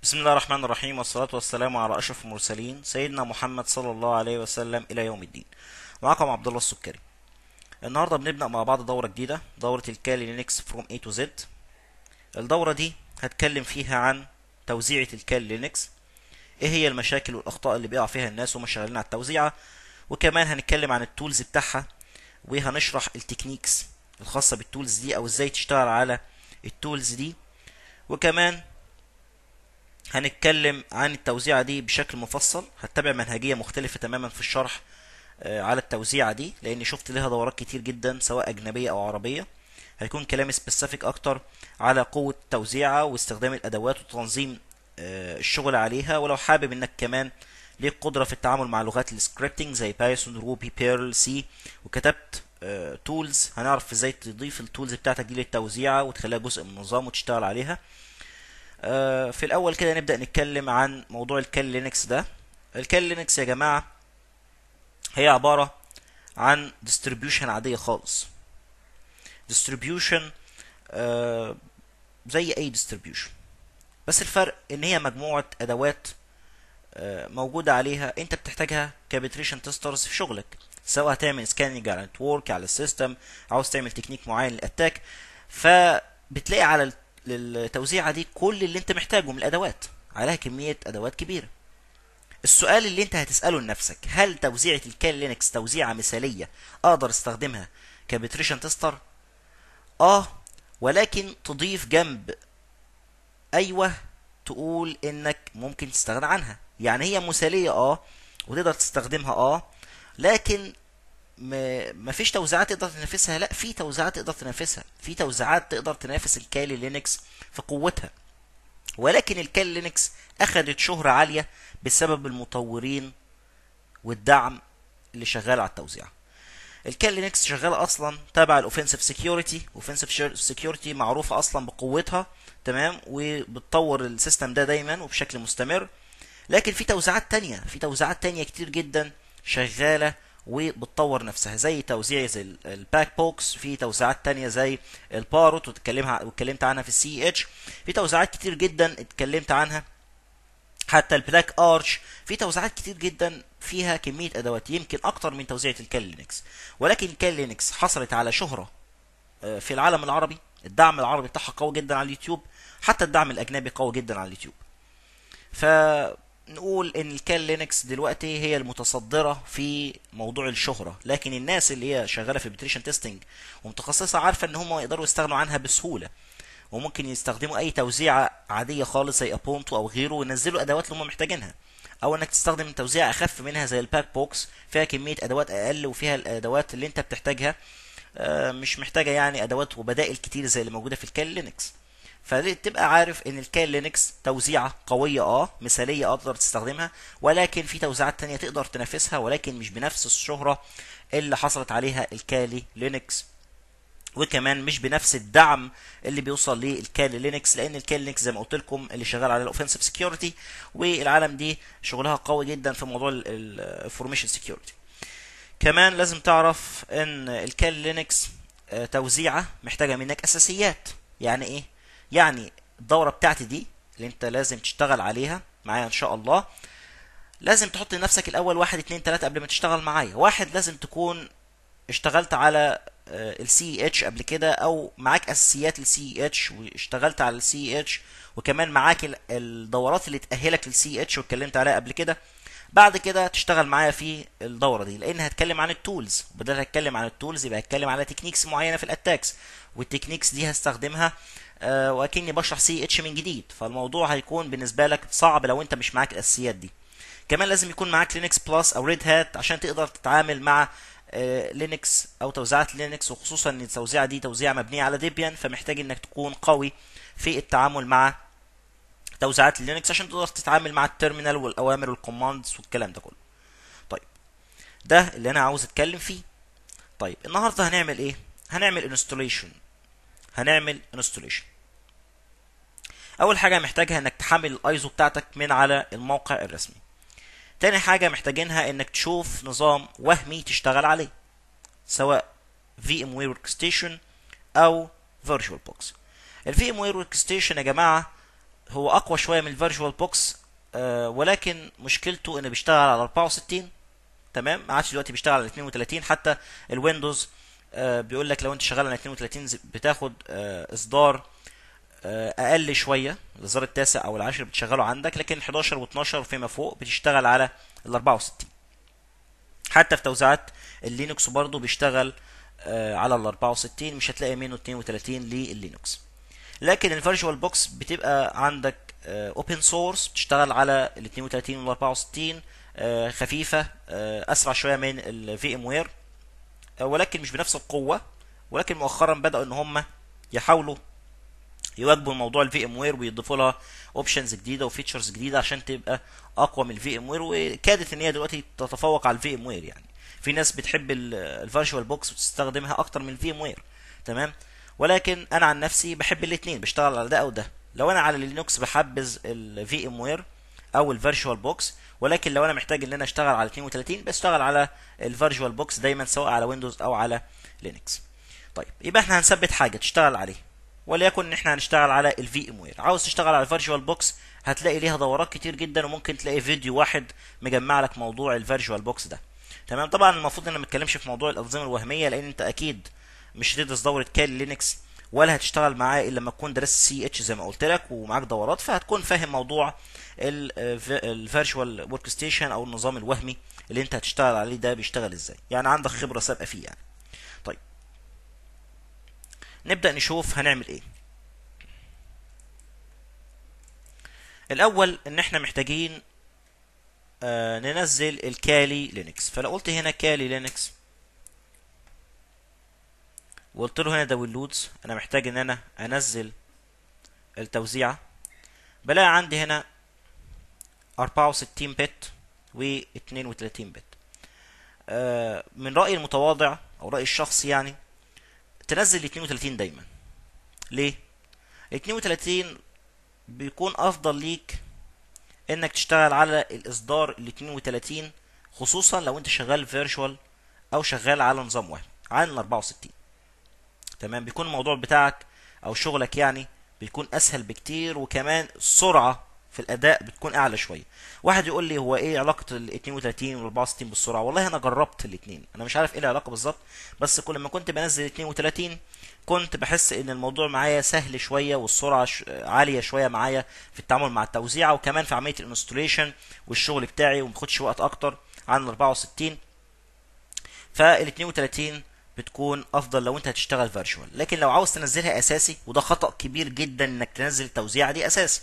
بسم الله الرحمن الرحيم والصلاة والسلام على أشرف المرسلين سيدنا محمد صلى الله عليه وسلم إلى يوم الدين معكم عبد الله السكري النهاردة بنبدأ مع بعض دورة جديدة دورة الكالي لينكس فروم A to Z الدورة دي هتكلم فيها عن توزيعة الكالي لينكس ايه هي المشاكل والأخطاء اللي بيقع فيها الناس وهم شغالين على التوزيعة وكمان هنتكلم عن التولز بتاعها وهنشرح التكنيكس الخاصة بالتولز دي أو ازاي تشتغل على التولز دي وكمان هنتكلم عن التوزيعة دي بشكل مفصل هتبع منهجية مختلفة تماما في الشرح آه، على التوزيعة دي لأني شفت لها دورات كتير جدا سواء أجنبية أو عربية هيكون كلامي سبيسيفيك أكتر على قوة التوزيعة واستخدام الأدوات وتنظيم آه، الشغل عليها ولو حابب إنك كمان ليك قدرة في التعامل مع لغات السكريبتنج زي بايثون روبي بيرل سي وكتبت تولز هنعرف ازاي تضيف التولز بتاعتك دي للتوزيعة وتخليها جزء من النظام وتشتغل عليها آه، في الاول كده نبدا نتكلم عن موضوع الكال لينكس ده الكال لينكس يا جماعه هي عباره عن ديستريبيوشن عاديه خالص ديستريبيوشن آه زي اي ديستريبيوشن بس الفرق ان هي مجموعه ادوات آه موجوده عليها انت بتحتاجها كبتريشن تيسترز في شغلك سواء هتعمل سكاننج على النتورك على السيستم عاوز تعمل تكنيك معين للاتاك فبتلاقي على ال- التوزيعه دي كل اللي انت محتاجه من الادوات عليها كميه ادوات كبيره السؤال اللي انت هتساله لنفسك هل توزيعه الكال لينكس توزيعه مثاليه اقدر استخدمها كبتريشن تيستر اه ولكن تضيف جنب ايوه تقول انك ممكن تستغنى عنها يعني هي مثاليه اه وتقدر تستخدمها اه لكن م- مفيش توزيعات تقدر تنافسها لا في توزيعات تقدر تنافسها في توزيعات تقدر تنافس الكالي لينكس في قوتها ولكن الكالي لينكس اخذت شهرة عالية بسبب المطورين والدعم اللي شغال على التوزيع الكال لينكس شغاله اصلا تبع الاوفنسيف سكيورتي اوفنسيف سكيورتي معروفه اصلا بقوتها تمام وبتطور السيستم ده دايما وبشكل مستمر لكن في توزيعات تانية في توزيعات تانية كتير جدا شغالة وبتطور نفسها زي توزيع زي ال- الباك بوكس في توزيعات تانية زي الباروت وتكلمها واتكلمت عنها في السي اتش في توزيعات كتير جدا اتكلمت عنها حتى البلاك ارش في توزيعات كتير جدا فيها كمية ادوات يمكن اكتر من توزيعة الكال لينكس ولكن الكال لينكس حصلت على شهرة آه، في العالم العربي الدعم العربي بتاعها قوي جدا على اليوتيوب حتى الدعم الاجنبي قوي جدا على اليوتيوب فنقول ان الكال لينكس دلوقتي هي المتصدره في موضوع الشهره لكن الناس اللي هي شغاله في البتريشن تيستنج ومتخصصه عارفه ان هم يقدروا يستغنوا عنها بسهوله وممكن يستخدموا اي توزيعه عاديه خالص زي ابونتو او غيره وينزلوا الادوات اللي هم محتاجينها او انك تستخدم توزيع اخف منها زي الباك بوكس فيها كميه ادوات اقل وفيها الادوات اللي انت بتحتاجها آه، مش محتاجه يعني ادوات وبدائل كتير زي اللي موجوده في الكال لينكس فتبقى عارف ان الكال لينكس توزيعه قويه اه مثاليه اه تقدر تستخدمها ولكن في توزيعات تانية تقدر تنافسها ولكن مش بنفس الشهره اللي حصلت عليها الكالي لينكس وكمان مش بنفس الدعم اللي بيوصل للكال لينكس لان الكال لينكس زي ما قلت لكم اللي شغال على الاوفنسيف سكيورتي والعالم دي شغلها قوي جدا في موضوع الانفورميشن سكيورتي كمان لازم تعرف ان الكال لينكس آه، توزيعه محتاجه منك اساسيات يعني ايه يعني الدوره بتاعتي دي اللي انت لازم تشتغل عليها معايا ان شاء الله لازم تحط لنفسك الاول واحد اتنين تلاته قبل ما تشتغل معايا واحد لازم تكون اشتغلت على السي اتش قبل كده او معاك اساسيات السي اتش واشتغلت على السي اتش وكمان معاك ال- الدورات اللي تاهلك للسي اتش واتكلمت عليها قبل كده بعد كده تشتغل معايا في الدوره دي لان هتكلم عن التولز بدل هتكلم عن التولز يبقى هتكلم على تكنيكس معينه في الاتاكس والتكنيكس دي هستخدمها آه، واكني بشرح سي اتش من جديد فالموضوع هيكون بالنسبه لك صعب لو انت مش معاك الاساسيات دي كمان لازم يكون معاك لينكس بلس او ريد هات عشان تقدر تتعامل مع لينكس او توزيعات لينكس وخصوصا ان التوزيعه دي توزيعه مبنيه على ديبيان فمحتاج انك تكون قوي في التعامل مع توزيعات لينكس عشان تقدر تتعامل مع التيرمينال والاوامر والكوماندز والكلام ده كله طيب ده اللي انا عاوز اتكلم فيه طيب النهارده هنعمل ايه هنعمل انستوليشن هنعمل انستوليشن اول حاجه محتاجها انك تحمل الايزو بتاعتك من على الموقع الرسمي تاني حاجه محتاجينها انك تشوف نظام وهمي تشتغل عليه سواء VMware Workstation او VirtualBox الفي ام وير ورك ستيشن يا جماعه هو اقوى شويه من الفيرجوال بوكس آه ولكن مشكلته انه بيشتغل على 64 تمام ما عادش دلوقتي بيشتغل على 32 حتى الويندوز آه بيقول لك لو انت شغال على 32 ز- بتاخد آه اصدار آه اقل شويه الاصدار التاسع او العاشر بتشغله عندك لكن 11 و12 وفيما فوق بتشتغل على ال 64 حتى في توزيعات اللينكس برضه بيشتغل آه على ال 64 مش هتلاقي منه 32 لللينكس لكن الفيرجوال بوكس بتبقى عندك اوبن سورس بتشتغل على ال 32 وال 64 آه، خفيفه آه، اسرع شويه من الفي ام وير ولكن مش بنفس القوه ولكن مؤخرا بداوا ان هم يحاولوا يواجبوا موضوع الفي ام وير ويضيفوا لها اوبشنز جديده وفيتشرز جديده عشان تبقى اقوى من الفي ام وير وكادت ان هي دلوقتي تتفوق على الفي ام وير يعني في ناس بتحب الفيرتشوال بوكس وتستخدمها اكتر من الفي ام وير تمام ولكن انا عن نفسي بحب الاثنين بشتغل على ده او ده لو انا على لينكس بحبذ الفي ام وير او الفيرتشوال بوكس ولكن لو انا محتاج ان انا اشتغل على 32 بشتغل على الفيرتشوال بوكس دايما سواء على ويندوز او على لينكس طيب يبقى احنا هنثبت حاجه تشتغل عليه وليكن ان احنا هنشتغل على الفي ام وير عاوز تشتغل على الفيرتشوال بوكس هتلاقي ليها دورات كتير جدا وممكن تلاقي فيديو واحد مجمع لك موضوع الفيرتشوال بوكس ده تمام طبعا المفروض ان ما نتكلمش في موضوع الانظمه الوهميه لان انت اكيد مش هتدرس دوره كال لينكس ولا هتشتغل معاه الا لما تكون درست سي اتش زي ما قلت لك ومعاك دورات فهتكون فاهم موضوع الفيرتشوال ورك ستيشن او النظام الوهمي اللي انت هتشتغل عليه ده بيشتغل ازاي يعني عندك خبره سابقه فيه يعني طيب نبدا نشوف هنعمل ايه الاول ان احنا محتاجين آه ننزل الكالي لينكس فلو قلت هنا كالي لينكس وقلت له هنا داونلودز انا محتاج ان انا انزل التوزيعه بلاقي عندي هنا 64 بت و 32 بت آه من رايي المتواضع او رايي الشخصي يعني تنزل 32 دايما ليه 32 بيكون افضل ليك انك تشتغل على الاصدار ال 32 خصوصا لو انت شغال فيرتشوال او شغال على نظام وهمي عن ال 64 تمام بيكون الموضوع بتاعك او شغلك يعني بيكون اسهل بكتير وكمان السرعه في الاداء بتكون اعلى شويه واحد يقول لي هو ايه علاقه ال 32 وال 64 بالسرعه والله انا جربت الاثنين انا مش عارف ايه العلاقه بالظبط بس كل ما كنت بنزل 32 كنت بحس ان الموضوع معايا سهل شويه والسرعه ش... عاليه شويه معايا في التعامل مع التوزيع وكمان في عمليه الانستوليشن والشغل بتاعي وماخدش وقت اكتر عن ال 64 فال 32 بتكون افضل لو انت هتشتغل فيرتشوال لكن لو عاوز تنزلها اساسي وده خطا كبير جدا انك تنزل التوزيعه دي اساسي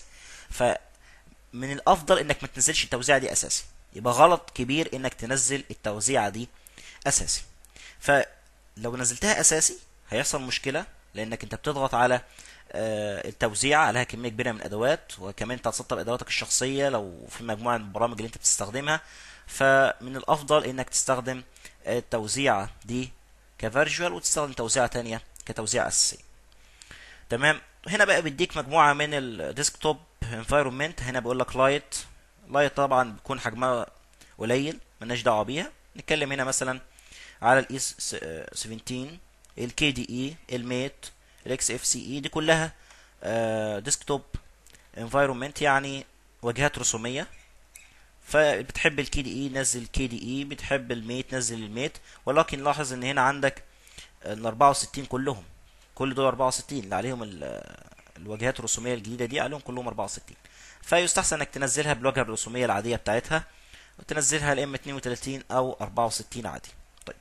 فمن الافضل انك ما تنزلش التوزيعه دي اساسي يبقى غلط كبير انك تنزل التوزيعه دي اساسي فلو نزلتها اساسي هيحصل مشكله لانك انت بتضغط على آه، التوزيع عليها كميه كبيره من الادوات وكمان انت هتسطب ادواتك الشخصيه لو في مجموعه من البرامج اللي انت بتستخدمها فمن الافضل انك تستخدم التوزيعه دي كفيرجوال وتستخدم توزيعه تانية كتوزيع اساسي تمام هنا بقى بيديك مجموعه من الديسكتوب انفايرمنت هنا بيقول لك لايت لايت طبعا بيكون حجمها قليل ملناش دعوه بيها نتكلم هنا مثلا على الايس 17 الكي دي اي الميت الاكس اف سي اي دي كلها ديسكتوب انفايرمنت يعني واجهات رسوميه فبتحب الكي دي اي نزل كي دي اي بتحب الميت نزل الميت ولكن لاحظ ان هنا عندك ال 64 كلهم كل دول 64 اللي عليهم ال- الواجهات الرسوميه الجديده دي عليهم كلهم 64 فيستحسن انك تنزلها بالواجهه الرسوميه العاديه بتاعتها وتنزلها يا اما 32 او 64 عادي طيب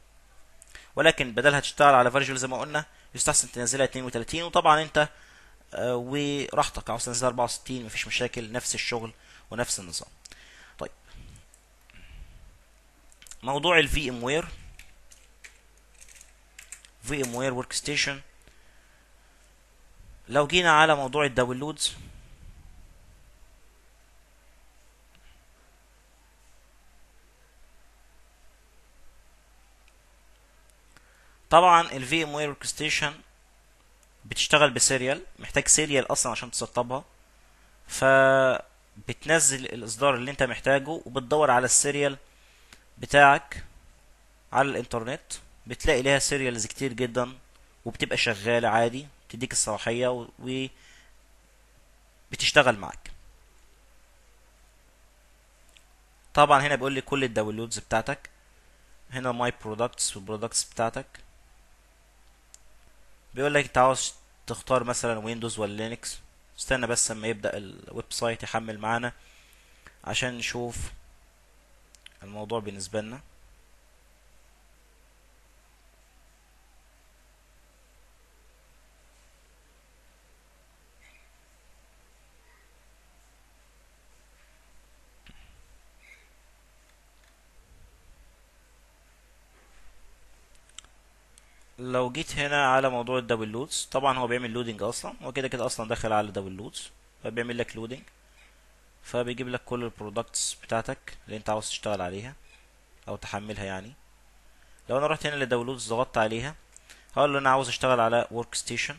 ولكن بدلها تشتغل على فيرجوال زي ما قلنا يستحسن تنزلها 32 وطبعا انت آه، وراحتك عاوز تنزلها 64 مفيش مشاكل نفس الشغل ونفس النظام طيب موضوع الفي ام وير في ام وير ورك ستيشن لو جينا على موضوع الداونلودز طبعا الفي ام وير ورك ستيشن بتشتغل بسيريال محتاج سيريال اصلا عشان تسطبها فبتنزل الاصدار اللي انت محتاجه وبتدور على السيريال بتاعك على الانترنت بتلاقي ليها سيريالز كتير جدا وبتبقى شغالة عادي تديك الصلاحية و و- بتشتغل معاك طبعا هنا بيقول لي كل الداونلودز بتاعتك هنا ماي برودكتس والبرودكتس بتاعتك بيقول لك انت عاوز تختار مثلا ويندوز ولا لينكس استنى بس اما يبدأ الويب سايت يحمل معانا عشان نشوف الموضوع بالنسبة لنا لو جيت هنا على موضوع الداونلودز طبعا هو بيعمل لودنج اصلا هو كده كده اصلا داخل على داونلودز فبيعمل لك لودنج فبيجيب لك كل البرودكتس بتاعتك اللي انت عاوز تشتغل عليها او تحملها يعني لو انا رحت هنا للداونلودز ضغطت عليها هقول له انا عاوز اشتغل على ورك ستيشن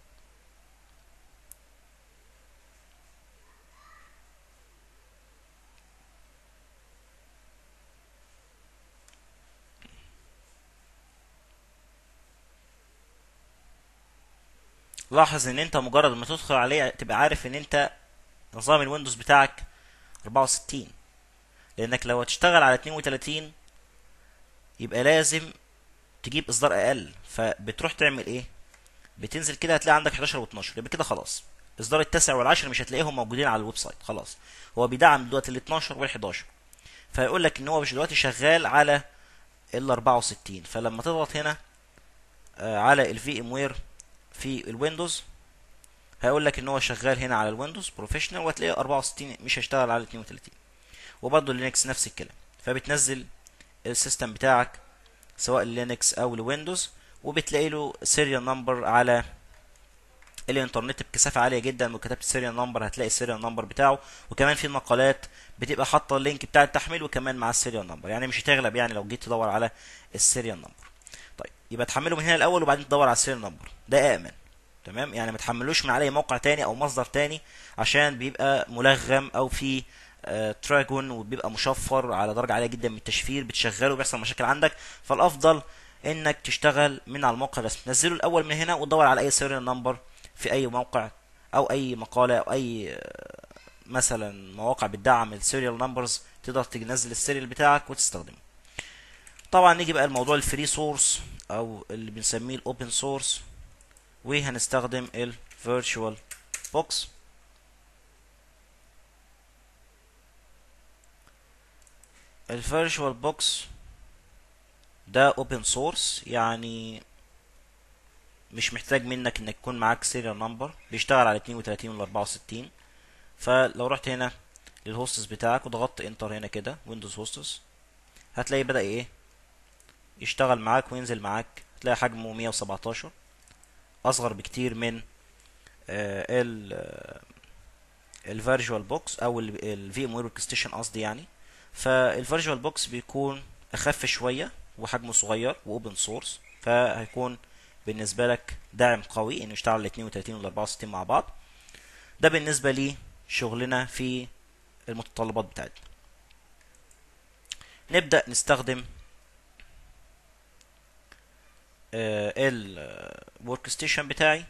لاحظ ان انت مجرد ما تدخل عليه تبقى عارف ان انت نظام الويندوز بتاعك 64 لانك لو هتشتغل على 32 يبقى لازم تجيب اصدار اقل فبتروح تعمل ايه بتنزل كده هتلاقي عندك 11 و12 يبقى كده خلاص اصدار التاسع والعاشر مش هتلاقيهم موجودين على الويب سايت خلاص هو بيدعم دلوقتي ال 12 وال 11 فيقول لك ان هو مش دلوقتي شغال على ال 64 فلما تضغط هنا آه، على الفي ام وير في الويندوز هيقول لك ان هو شغال هنا على الويندوز بروفيشنال وهتلاقيه 64 مش هيشتغل على 32 وبرضه لينكس نفس الكلام فبتنزل السيستم بتاعك سواء لينكس او الويندوز وبتلاقي له سيريال نمبر على الانترنت بكثافه عاليه جدا وكتبت سيريال نمبر هتلاقي السيريال نمبر بتاعه وكمان في مقالات بتبقى حاطه اللينك بتاع التحميل وكمان مع السيريال نمبر يعني مش هتغلب يعني لو جيت تدور على السيريال نمبر طيب يبقى تحمله من هنا الاول وبعدين تدور على السيريال نمبر ده امن تمام يعني ما تحملوش من على اي موقع تاني او مصدر تاني عشان بيبقى ملغم او في آه، تراجون وبيبقى مشفر على درجه عاليه جدا من التشفير بتشغله وبيحصل مشاكل عندك فالافضل انك تشتغل من على الموقع الرسمي نزله الاول من هنا وتدور على اي سيريال نمبر في اي موقع او اي مقاله او اي آه، مثلا مواقع بتدعم السيريال نمبرز تقدر تنزل السيريال بتاعك وتستخدمه طبعا نيجي بقى الموضوع الفري سورس او اللي بنسميه الاوبن سورس وهنستخدم الفيرتشوال بوكس الفيرتشوال بوكس ده اوبن سورس يعني مش محتاج منك انك يكون معاك سيريال نمبر بيشتغل على 32 ولا 64 فلو رحت هنا للهوستس بتاعك وضغطت انتر هنا كده ويندوز هوستس هتلاقي بدأ ايه يشتغل معاك وينزل معاك هتلاقي حجمه 117 اصغر بكتير من ال الفيرجوال بوكس او الفي ام وير ستيشن قصدي يعني فالفيرجوال بوكس بيكون اخف شويه وحجمه صغير واوبن سورس فهيكون بالنسبه لك داعم قوي انه يشتغل ال 32 وال 64 مع بعض ده بالنسبه لشغلنا في المتطلبات بتاعتنا نبدا نستخدم الورك ستيشن بتاعي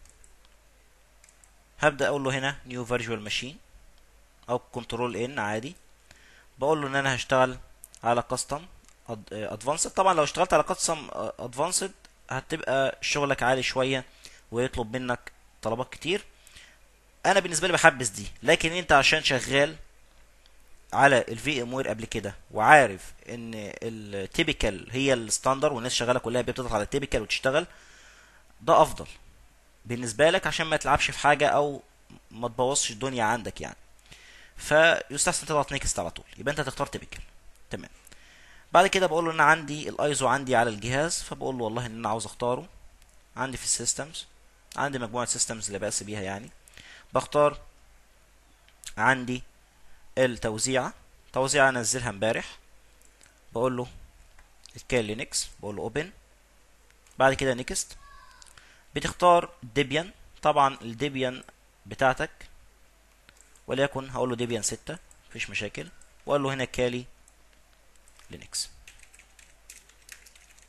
هبدا اقول له هنا نيو فيرجوال ماشين او كنترول ان عادي بقول له ان انا هشتغل على كاستم ادفانسد طبعا لو اشتغلت على كاستم ادفانسد هتبقى شغلك عالي شويه ويطلب منك طلبات كتير انا بالنسبه لي بحبس دي لكن انت عشان شغال على الفي ام وير قبل كده وعارف ان التيبيكال هي الستاندر والناس شغاله كلها بتضغط على التيبيكال وتشتغل ده افضل بالنسبه لك عشان ما تلعبش في حاجه او ما تبوظش الدنيا عندك يعني فيستحسن تضغط نيكست على طول يبقى انت تختار تيبيكال تمام بعد كده بقول له ان انا عندي الايزو عندي على الجهاز فبقول له والله ان انا عاوز اختاره عندي في السيستمز عندي مجموعه سيستمز اللي بأس بيها يعني بختار عندي التوزيعة توزيعة انزلها امبارح بقول له الكال لينكس بقول له اوبن بعد كده نيكست بتختار ديبيان طبعا الديبيان بتاعتك وليكن هقول له ديبيان ستة مفيش مشاكل واقول له هنا كالي لينكس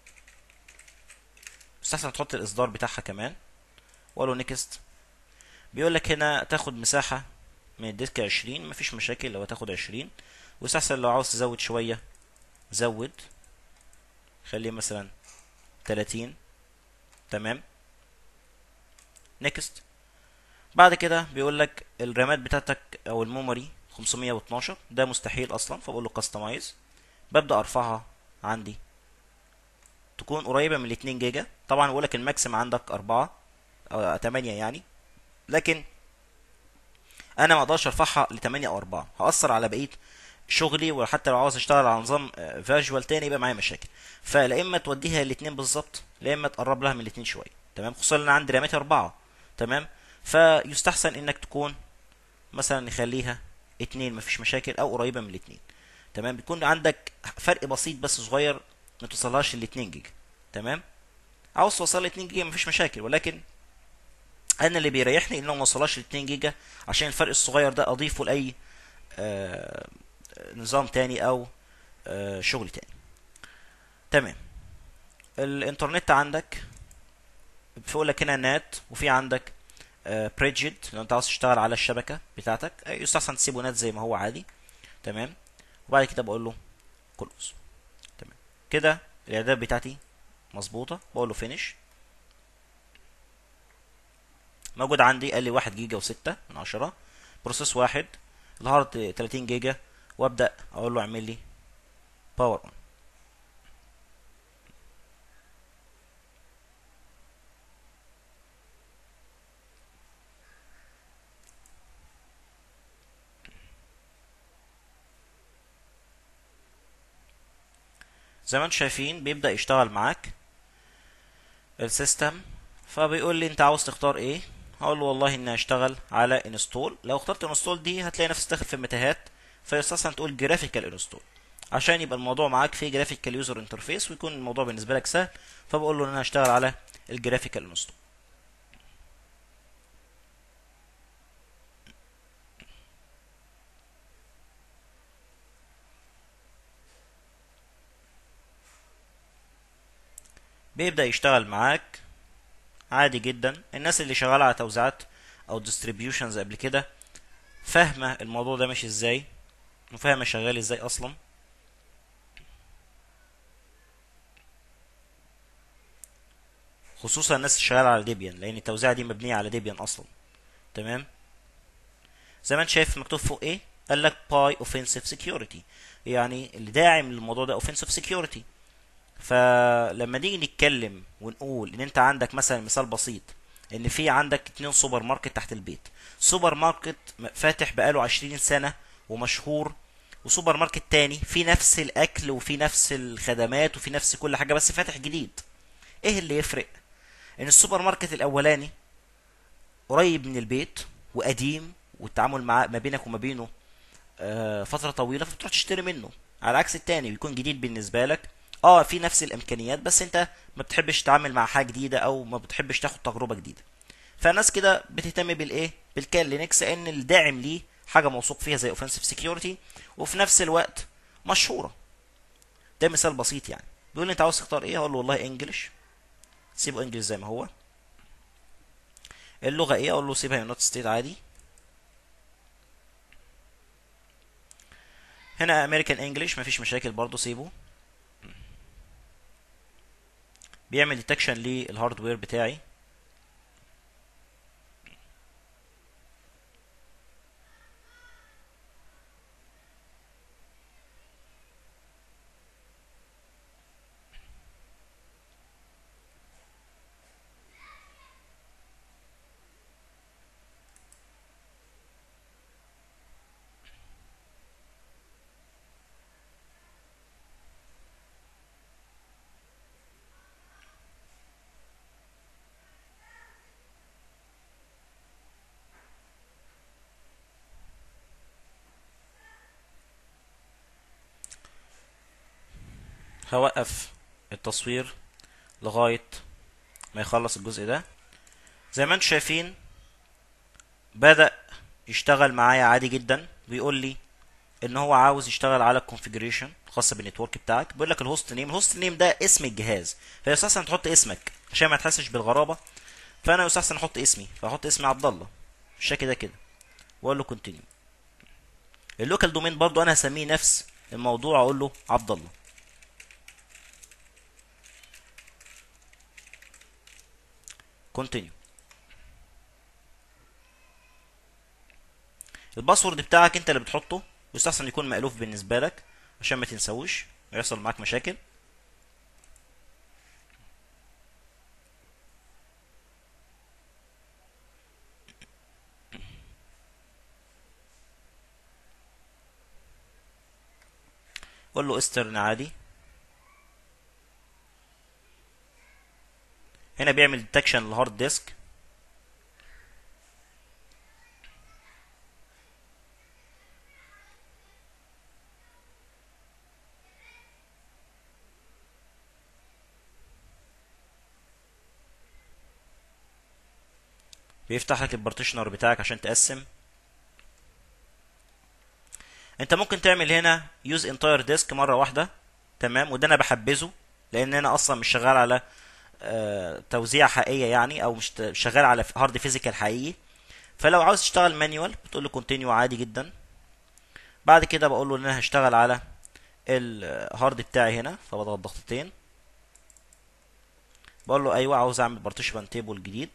مستحسن تحط الاصدار بتاعها كمان واقول له نيكست بيقول لك هنا تاخد مساحة من الديسك 20 مفيش مشاكل لو هتاخد 20 ويستحسن لو عاوز تزود شوية زود خليه مثلا 30 تمام نيكست بعد كده بيقول لك الرامات بتاعتك او الميموري 512 ده مستحيل اصلا فبقول له كاستمايز ببدا ارفعها عندي تكون قريبه من ال 2 جيجا طبعا بقول لك الماكسيم عندك 4 او 8 يعني لكن انا ما اقدرش ارفعها ل 8 او 4 هاثر على بقيه شغلي وحتى لو عاوز اشتغل على نظام فيرجوال تاني يبقى معايا مشاكل فلا اما توديها الاثنين بالظبط لا اما تقرب لها من الاثنين شويه تمام خصوصا ان انا عندي رامات اربعه تمام فيستحسن انك تكون مثلا نخليها اتنين مفيش مشاكل او قريبه من الاتنين تمام بيكون عندك فرق بسيط بس صغير ما توصلهاش ل 2 جيجا تمام عاوز توصل ل 2 جيجا مفيش مشاكل ولكن انا اللي بيريحني ان ما اوصلهاش ل 2 جيجا عشان الفرق الصغير ده اضيفه لاي آه نظام تاني او آه شغل تاني تمام الانترنت عندك بيقول لك هنا نات وفي عندك بريدجد لو انت عاوز تشتغل على الشبكه بتاعتك يستحسن تسيبه نات زي ما هو عادي تمام وبعد كده بقول له كلوز تمام كده الاعداد بتاعتي مظبوطه بقول له فينيش موجود عندي قال لي 1 جيجا و6 من 10 بروسيس واحد الهارد 30 جيجا وابدا اقول له اعمل لي باور اون زي ما انتم شايفين بيبدأ يشتغل معاك السيستم فبيقول لي انت عاوز تختار ايه هقول له والله اني هشتغل على انستول لو اخترت انستول دي هتلاقي نفسك داخل في المتاهات فيستحسن تقول جرافيكال انستول عشان يبقى الموضوع معاك فيه جرافيكال يوزر انترفيس ويكون الموضوع بالنسبه لك سهل فبقول له ان انا هشتغل على الجرافيكال انستول بيبدأ يشتغل معاك عادي جدا الناس اللي شغالة على توزيعات او ديستريبيوشنز قبل كده فاهمة الموضوع ده ماشي ازاي وفاهمة شغال ازاي اصلا خصوصا الناس اللي شغالة على ديبيان لان التوزيعة دي مبنية على ديبيان اصلا تمام زي ما انت شايف مكتوب فوق ايه قال لك باي اوفنسيف سكيورتي يعني اللي داعم للموضوع ده اوفنسيف سكيورتي فلما نيجي نتكلم ونقول ان انت عندك مثلا مثال بسيط ان في عندك اتنين سوبر ماركت تحت البيت سوبر ماركت فاتح بقاله عشرين سنة ومشهور وسوبر ماركت تاني في نفس الاكل وفي نفس الخدمات وفي نفس كل حاجة بس فاتح جديد ايه اللي يفرق ان السوبر ماركت الاولاني قريب من البيت وقديم والتعامل مع ما بينك وما بينه آه فترة طويلة فبتروح تشتري منه على عكس التاني بيكون جديد بالنسبة لك اه في نفس الامكانيات بس انت ما بتحبش تتعامل مع حاجه جديده او ما بتحبش تاخد تجربه جديده فالناس كده بتهتم بالايه بالكان لينكس لان الداعم ليه حاجه موثوق فيها زي اوفنسيف سكيورتي وفي نفس الوقت مشهوره ده مثال بسيط يعني بيقول لي انت عاوز تختار ايه هقول له والله انجلش سيبه انجلش زي ما هو اللغه ايه اقول له سيبها يونايتد ستيت عادي هنا امريكان انجلش مفيش مشاكل برضه سيبه بيعمل ديتكشن للهاردوير بتاعي هوقف التصوير لغاية ما يخلص الجزء ده زي ما انتم شايفين بدأ يشتغل معايا عادي جدا بيقول لي ان هو عاوز يشتغل على الكونفيجريشن الخاصه بالنتورك بتاعك بيقول لك الهوست نيم الهوست نيم ده اسم الجهاز فيستحسن تحط اسمك عشان ما تحسش بالغرابه فانا يستحسن احط اسمي فاحط اسمي عبد الله بالشكل ده كده واقول له كونتينيو اللوكال دومين برضو انا هسميه نفس الموضوع اقول له عبد الله كونتينيو الباسورد بتاعك انت اللي بتحطه يستحسن يكون مألوف بالنسبه لك عشان ما تنساوش ويحصل معاك مشاكل قول له استرن عادي هنا بيعمل ديتكشن للهارد ديسك بيفتح لك البارتيشنر بتاعك عشان تقسم انت ممكن تعمل هنا يوز انتاير ديسك مره واحده تمام وده انا بحبذه لان انا اصلا مش شغال على آه، توزيع حقيقيه يعني او مش ت- شغال على هارد فيزيكال حقيقي فلو عاوز تشتغل مانيوال بتقول له كونتينيو عادي جدا بعد كده بقول له ان انا هشتغل على الهارد بتاعي هنا فبضغط ضغطتين بقول له ايوه عاوز اعمل بارتيشن تيبل جديد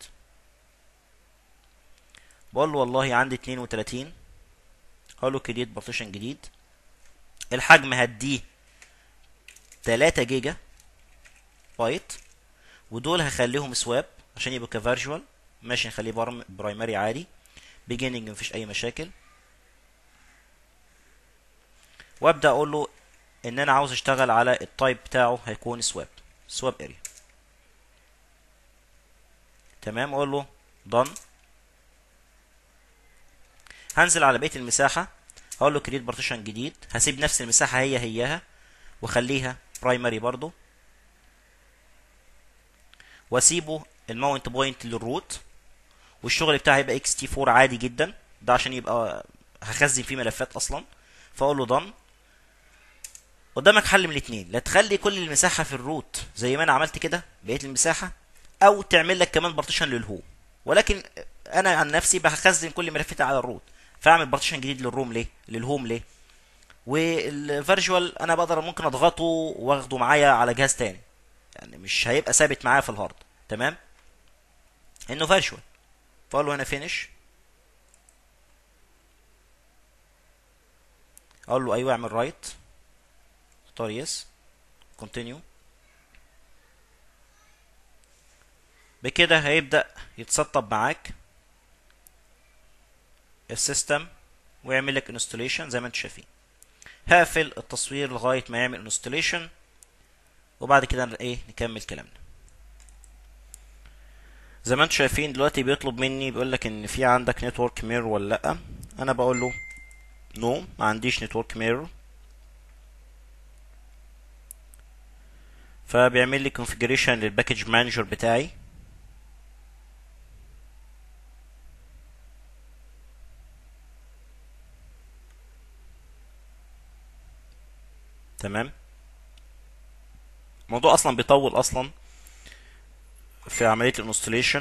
بقول له والله عندي 32 هقول له كريت بارتيشن جديد الحجم هديه 3 جيجا بايت ودول هخليهم سواب عشان يبقوا كفيرجوال ماشي نخليه برم- برايمري عادي بيجيننج مفيش اي مشاكل وابدا اقول له ان انا عاوز اشتغل على التايب بتاعه هيكون سواب سواب اريا تمام اقول له done هنزل على بقيه المساحه هقول له كريت بارتيشن جديد هسيب نفس المساحه هي هياها واخليها برايمري برضو واسيبه الماونت بوينت للروت والشغل بتاعي هيبقى اكس تي 4 عادي جدا ده عشان يبقى هخزن فيه ملفات اصلا فاقول له done قدامك حل من الاثنين لا تخلي كل المساحه في الروت زي ما انا عملت كده بقيه المساحه او تعمل لك كمان بارتيشن للهوم ولكن انا عن نفسي بخزن كل ملفاتي على الروت فاعمل بارتيشن جديد للروم ليه للهوم ليه والفيرجوال انا بقدر ممكن اضغطه واخده معايا على جهاز تاني يعني مش هيبقى ثابت معايا في الهارد تمام انه فيرجوال فاقول له هنا فينش اقول له ايوه اعمل رايت اختار يس كونتينيو بكده هيبدأ يتسطب معاك السيستم ويعمل لك انستوليشن زي ما انتم شايفين هقفل التصوير لغاية ما يعمل انستوليشن وبعد كده ايه نكمل كلامنا زي ما انتم شايفين دلوقتي بيطلب مني بيقول لك ان في عندك نتورك مير ولا لا انا بقول له نو ما عنديش نتورك مير فبيعمل لي configuration للباكج مانجر بتاعي تمام الموضوع اصلا بيطول اصلا في عملية الانستليشن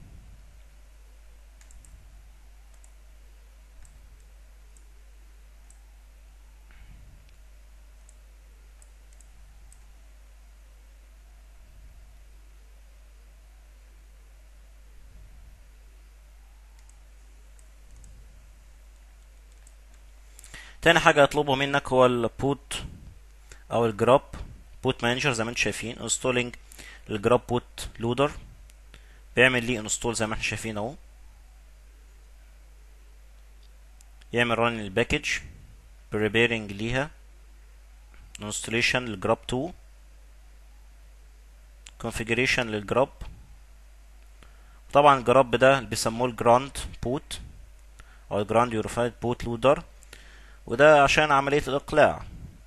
تاني حاجة يطلبه منك هو البوت او الجراب بوت مانجر زي ما انتم شايفين انستولينج الجراب بوت لودر بيعمل لي انستول زي ما احنا شايفين اهو يعمل ران الباكج بريبيرنج ليها انستليشن للجراب 2 configuration للجراب طبعا الجراب ده اللي بيسموه الجراند بوت او الجراند يوريفايد بوت لودر وده عشان عملية الإقلاع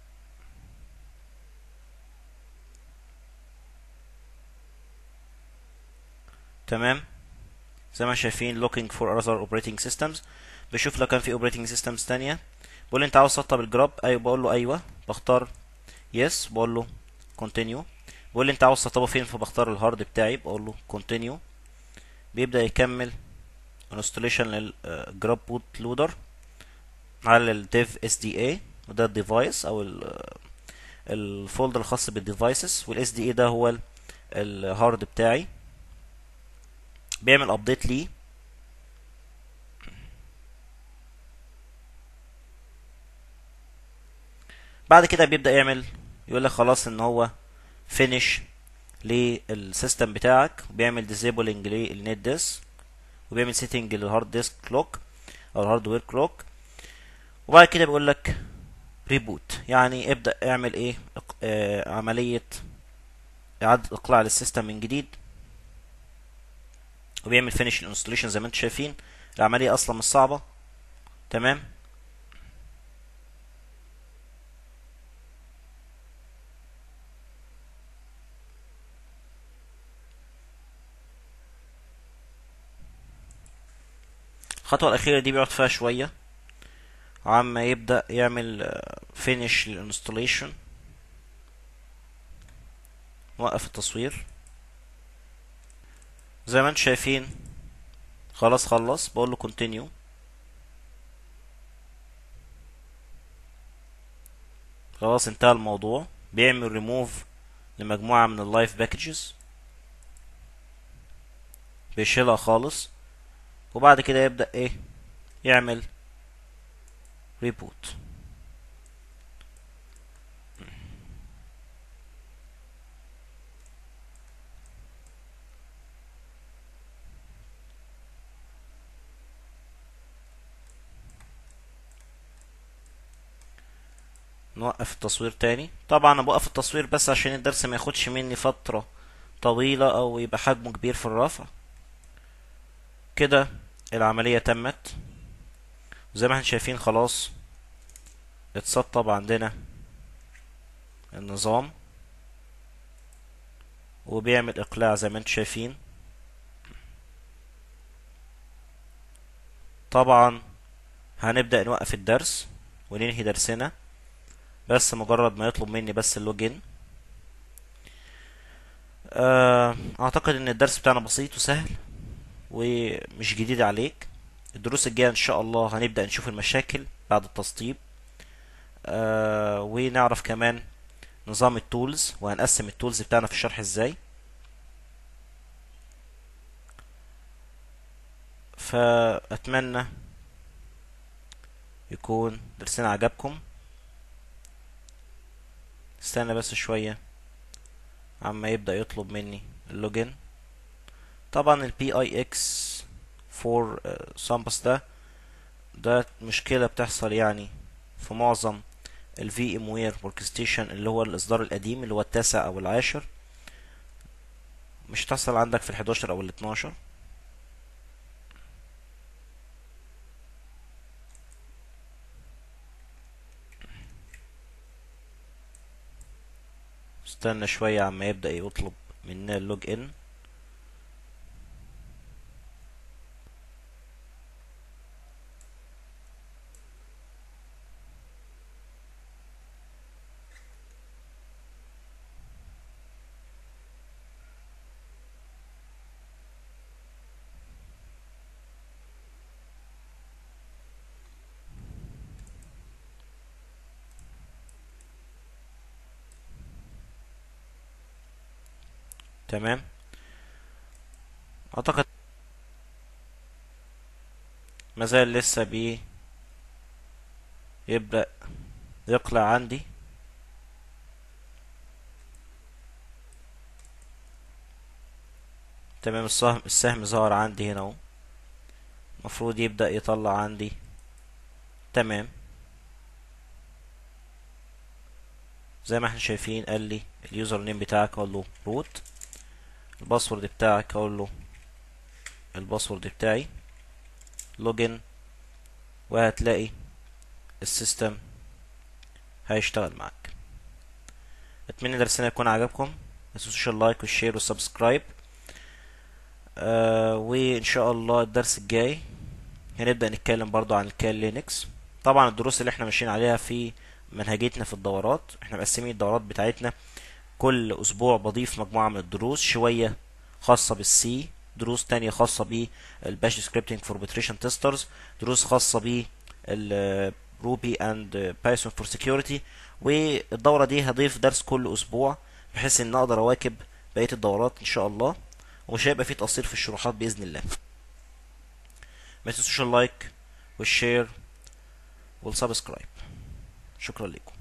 تمام زي ما شايفين looking for other operating systems بشوف لو كان في operating systems تانية بقول لي انت عاوز تسطب الجراب ايوه بقول له ايوه بختار yes بقول له continue بقول لي انت عاوز تسطبه فين فبختار الهارد بتاعي بقول له continue بيبدأ يكمل انستليشن للجراب بوت لودر على الديف اس دي اي وده الديفايس او الفولدر الخاص بالديفايسز والاس دي اي ده هو الهارد بتاعي بيعمل ابديت ليه بعد كده بيبدأ يعمل يقول لك خلاص ان هو فينيش للسيستم بتاعك وبيعمل ديزيبلنج للنت ديسك وبيعمل سيتنج للهارد ديسك كلوك او الهاردوير كلوك وبعد كده بيقول لك ريبوت يعني ابدأ اعمل ايه آه عملية اعادة اقلاع للسيستم من جديد وبيعمل فينيش الانستليشن زي ما انتم شايفين العملية اصلا مش صعبة تمام الخطوة الأخيرة دي بيقعد فيها شوية عما يبدأ يعمل فينيش للانستليشن نوقف التصوير زي ما انتم شايفين خلاص خلص بقول له continue خلاص انتهى الموضوع بيعمل ريموف لمجموعة من اللايف باكجز بيشيلها خالص وبعد كده يبدأ ايه يعمل ريبوت نوقف التصوير تاني طبعا انا بوقف التصوير بس عشان الدرس ما ياخدش مني فترة طويلة او يبقى حجمه كبير في الرفع كده العملية تمت زي ما احنا شايفين خلاص اتسطب عندنا النظام وبيعمل اقلاع زي ما انتم شايفين طبعا هنبدأ نوقف الدرس وننهي درسنا بس مجرد ما يطلب مني بس اللوجين اعتقد ان الدرس بتاعنا بسيط وسهل ومش جديد عليك الدروس الجاية ان شاء الله هنبدأ نشوف المشاكل بعد التسطيب آه ونعرف كمان نظام التولز وهنقسم التولز بتاعنا في الشرح ازاي فأتمنى يكون درسنا عجبكم استنى بس شوية عما يبدأ يطلب مني اللوجين طبعا البي اي اكس 4 سامبس ده ده مشكلة بتحصل يعني في معظم الفي ام وير ورك ستيشن اللي هو الاصدار القديم اللي هو التاسع او العاشر مش هتحصل عندك في الحداشر او الاتناشر استنى شوية عما يبدأ يطلب مننا اللوج ان تمام اعتقد مازال لسه بي يبدأ يقلع عندي تمام السهم السهم ظهر عندي هنا اهو المفروض يبدأ يطلع عندي تمام زي ما احنا شايفين قال لي اليوزر نيم بتاعك اقول له روت الباسورد بتاعك اقول له الباسورد بتاعي لوجن وهتلاقي السيستم هيشتغل معاك اتمنى درسنا يكون عجبكم متنسوش اللايك والشير والسبسكرايب آه وان شاء الله الدرس الجاي هنبدأ نتكلم برضو عن الكال لينكس طبعا الدروس اللي احنا ماشيين عليها في منهجيتنا في الدورات احنا مقسمين الدورات بتاعتنا كل اسبوع بضيف مجموعة من الدروس شوية خاصة بالسي دروس تانية خاصة بالباش سكريبتنج فور بتريشن تيسترز دروس خاصة بال روبي اند بايثون فور سكيورتي والدورة دي هضيف درس كل اسبوع بحيث ان اقدر اواكب بقية الدورات ان شاء الله ومش هيبقى فيه تقصير في الشروحات باذن الله ما تنسوش اللايك والشير والسبسكرايب شكرا لكم